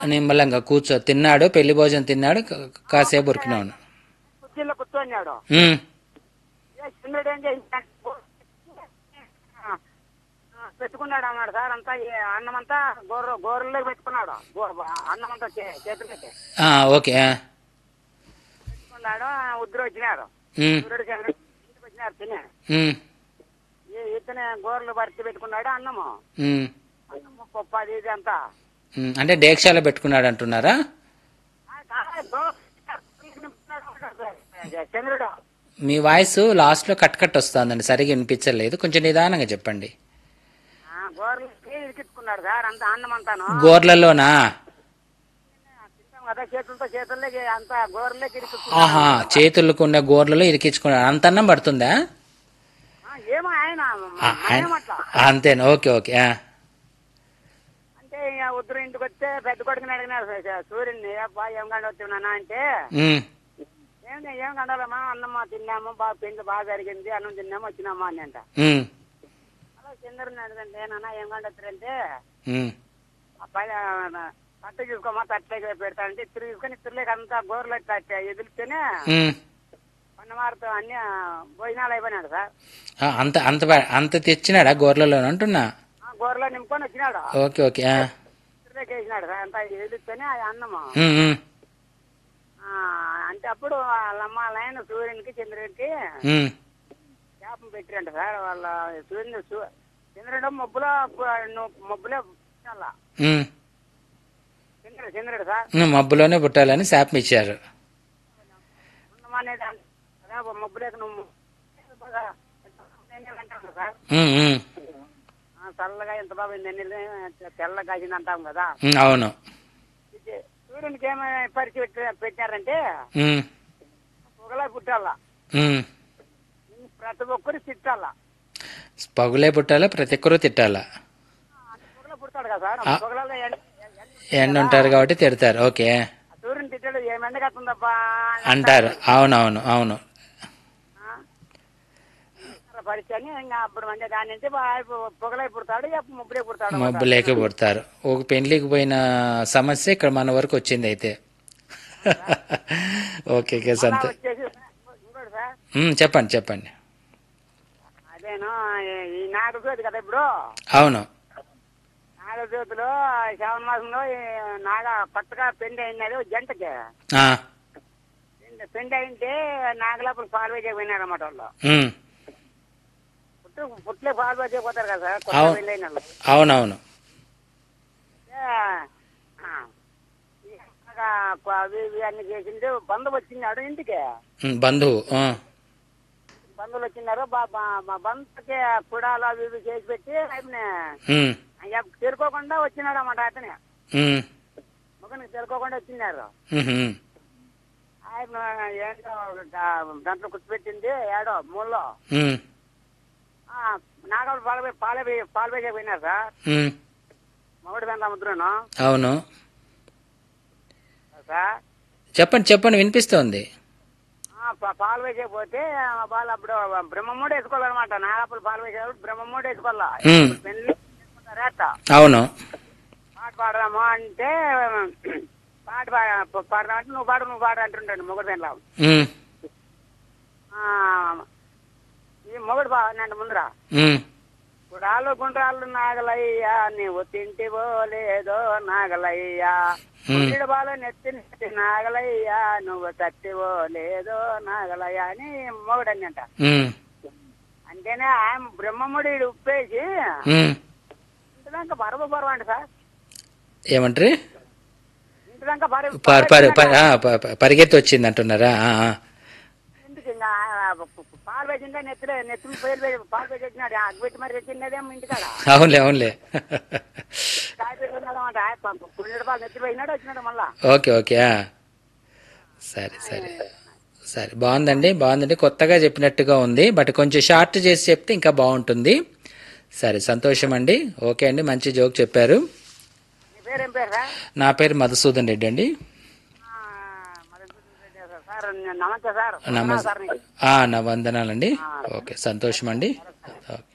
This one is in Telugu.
నిమ్మలంగా కూర్చో తిన్నాడు పెళ్లి భోజనం తిన్నాడు కా- కాసేపు ఉరికినాడు కుర్చీలో కూర్చోన్నాడు ఉమ్, ఏ చిన్నడు ఏం చేసి పెట్టుకున్నాడు అన్నాడు సార్ అంతా ఈ అన్నం అంతా గోర్ర గోర్రలో పెట్టుకున్నాడు గో- అన్నం అంతా చే- చేతులు పెట్టి ఆ, ఓకే ఆ, పెట్టుకున్నాడు ఉద్రు వచ్చినారు ఉమ్, సూర్యుడు చంద్రుడు ఇంటికి వచ్చినారు తినే ఉమ్, ఈ ఇతనే గోర్లు భర్తీ పెట్టుకున్నాడు అన్నము ఉమ్, అన్నము పప్పు అది ఇది అంతా ఉమ్. అంటే డేక్షాలో పెట్టుకున్నాడు అంటున్నారా ఆ, కాదు, గో- చంద్రుడు మీ వాయిస్ లాస్ట్లో కట్ కట్ వస్తుందండి సరిగా వినిపించలేదు కొంచెం నిదానంగా చెప్పండి ఆ, గోర్లకి ఇరికించుకున్నాడు సార్ అంత అన్నం అంతాను గోర్లలోనా తింటాం కదా చేతులతో చేతుల్లోకి అంత గోర్లకి ఆహా ఇరికించుకున్నాడు చేతులకు ఉన్న గోర్లలో ఇరికించుకున్నాడు అంత అన్నం పడుతుందా ఆ, ఏమో ఆయన ఆ, ఆయన- ఏమట్లా అంతేనా ఓకే ఓకే ఆ. అంటే ఇక ఉత్తరం ఇంటికి వస్తే పెద్ద కొడుకుని అడిగినారు స- స- సూర్యుడిని అబ్బా ఏం కండ వచ్చినా అంటే ఉమ్, ఏం ఏం కండాలమ్మా అన్నమ్మా తిన్నాము బాగా పెళ్లి బాగా జరిగింది అన్నం తిన్నాము వచ్చినామా అని అంట ఉమ్, అలా చంద్రుడిని అడిగంటే నాన్న ఏం కండ వచ్చారంటే ఉమ్. అబ్బాయి తట్టు చూసుకోమా తట్లేకి పెడతానంటే ఇద్దరు తీసుకొని ఇద్దరులేక అంతా గోర్లు ఎదిలిస్తేనే ఉమ్. పన్నమారుతో అన్ని భోజనాలు అయిపోయినాడు సార్ ఆ, అంత అంత బా- అంత తెచ్చినాడా గోర్లలో అంటున్నా ఆ గోర్లో నింపుకొని వచ్చినాడు ఓకే ఓకే ఆ. ఇద్దరులేకి వేసినాడు సార్ అంతా ఎదిలిస్తేనే ఆ అన్నము ఉమ్, ఉమ్, ఆ, అంటే అప్పుడు వాళ్ళమ్మ లైన్ సూర్యునికి చంద్రుడికి ఉమ్. శాపం పెట్టిరంట సార్ వాళ్ళ సూర్యుని సూ- చంద్రుడు మబ్బులో పు- ను- మబ్బులో పుట్టాల. ఉమ్. చంద్రుడు చంద్రుడు సార్ ఉమ్, మబ్బులోనే పుట్టాలని శాపం ఇచ్చారు ఉన్నమనేది అంట- అదే మబ్బులోకి నువ్వు బాగా ఎంత అంటాం సార్ ఉమ్, ఉమ్. ఆ, చల్లగా ఎంత బాగా తెల్లగా కాసింది అంటాం కదా ఉమ్, అవును ఇది సూర్యునికి ఏమి పరిచి పెట్టి- పెట్టారంటే ఉమ్, పొగలా పుట్టాల ఉమ్. ప్రతి ఒక్కరు తిట్టాల పగులే పుట్టాలా ప్రతి ఒక్కరూ తిట్టాలా పొగల పుడతాడు కదా సార్ ఆ. పొగలలో ఎండ ఉంటారు కాబట్టి తిడతారు ఓకే సూర్యుని తిట్టాడు ఏమి ఎండగత్తుందబ్బా అని అంటారు అవునవును అవును పరిచయం ఇంకా అప్పుడు అంటే దాని నుంచి పొగలై పుడతాడు అప్పుడు ముబ్బులే పుడతాడు మబ్బు లేక పుడతారు ఒక పెళ్లికి పోయిన సమస్య ఇక్కడ మన వరకు వచ్చింది అయితే ఓకే ఓకే అలా సంత వచ్చేసి ఇంకోటి సార్ ఉమ్, చెప్పండి చెప్పండి అదేను ఈ- ఈ నాగ జ్యోతి కదా ఇప్పుడు అవును నాగ జ్యోతిలో శ్రావణ మాసంలో ఈ నాగ కొత్తగా పెండి అయినది ఓ జంటకి ఆ, పెండి- పెండి అయింటే నాగలోపల పాలు వేసే పోయినారన్నమాట వాళ్ళు ఉమ్, పుట్టు పుట్లే పాలు వేసే పోతారు కదా సార్ కొత్త అవును. పెండి అయిన వాళ్ళు. అవునవును ఏ, ఆ, ఈ నాగ కొ- అవి ఇవి అన్ని చేసింది బంధు వచ్చినాడు ఇంటికి ఉమ్, బంధువు ఆ, బంధువులు వచ్చినారు బా- బా- మా బంధుకి కుడాలు అవి ఇవి చేసి పెట్టి ఆయన ఉమ్, చేరుకోకుండా వచ్చినాడు అన్నమాట అతనే ఉమ్, మగనికి చేరుకోకుండా వచ్చినారు ఉమ్, ఉమ్, ఆయన ఏంటో దా- దాంట్లో కూర్చోబెట్టింది ఏడో మూలలో ఉమ్, ఆ, నాగలు పాలు పోయి- పాలు పోయి- పాలు వేసే పోయినారు సార్ ఉమ్, మొగడు దాంట్లో ముద్రను అవును సార్ చెప్పండి చెప్పండి వినిపిస్తోంది ఆ, పా- పాలు వేసేపోతే ఆ పాలు అప్పుడు బ్రహ్మమూడు వేసుకోవాలన్నమాట నాగప్పుడు పాలు వేసేటప్పుడు బ్రహ్మమూడు వేసుకోవాలా ఉమ్. పెళ్లి రేత అవును పాట పాడదాము అంటే పాట పా- పాడదామంటే నువ్వు పాడు నువ్వు పాడు అంటుంటాడు మొగడు దాంట్లో ఉమ్, ఆ, ఈ మొగడు బాగున్నాడు ముందర ఉమ్, కుడాలు గుండ్రాలు నాగలయ్యా నీవు తింటివో లేదో నాగలయ్యా ఉమ్. కుడిడు బాలు నెత్తి నెత్తి నాగలయ్యా నువ్వు తట్టివో లేదో నాగలయ్యా అని మొగడని అంట ఉమ్, అంటేనే ఆయన బ్రహ్మముడి ఉప్పేసి ఉమ్. ఇంటిదాకా బరబ బరవ అంట సార్ ఏమంటారు ఇంటిదాకా బరవ ప- ప- ప- ఆ, ప- ప- పరిగెత్తి వచ్చింది అంటున్నారా ఆ, ఆ. ఇంటికి ఇంకా ఆ పాలు వేసిందే నెత్తిలో నెత్తిని పేరు వేసి పాలు వేసి వచ్చినాడు అగ్గి పెట్టి మరి తెచ్చినదేమో ఇంటికాడ అవునులే అవునులే కాయ పెట్టి ఉన్నాడు పుణ్యుడు పాలు నెత్తి పోయినాడు వచ్చినాడు మళ్ళా ఓకే ఓకే ఆ. సరే సరే సరే బాగుందండి బాగుందండి కొత్తగా చెప్పినట్టుగా ఉంది బట్ కొంచెం షార్ట్ చేసి చెప్తే ఇంకా బాగుంటుంది సరే సంతోషం అండి ఓకే అండి మంచి జోక్ చెప్పారు నీ పేరేం పేరు సార్ నా పేరు మధుసూదన్ రెడ్డి అండి ఆ, మరి సార్ నమస్తే సార్ నమస్తే సార్ నీకు. ఆ, నా వందనాలండి ఓకే సంతోషం అండి ఓకే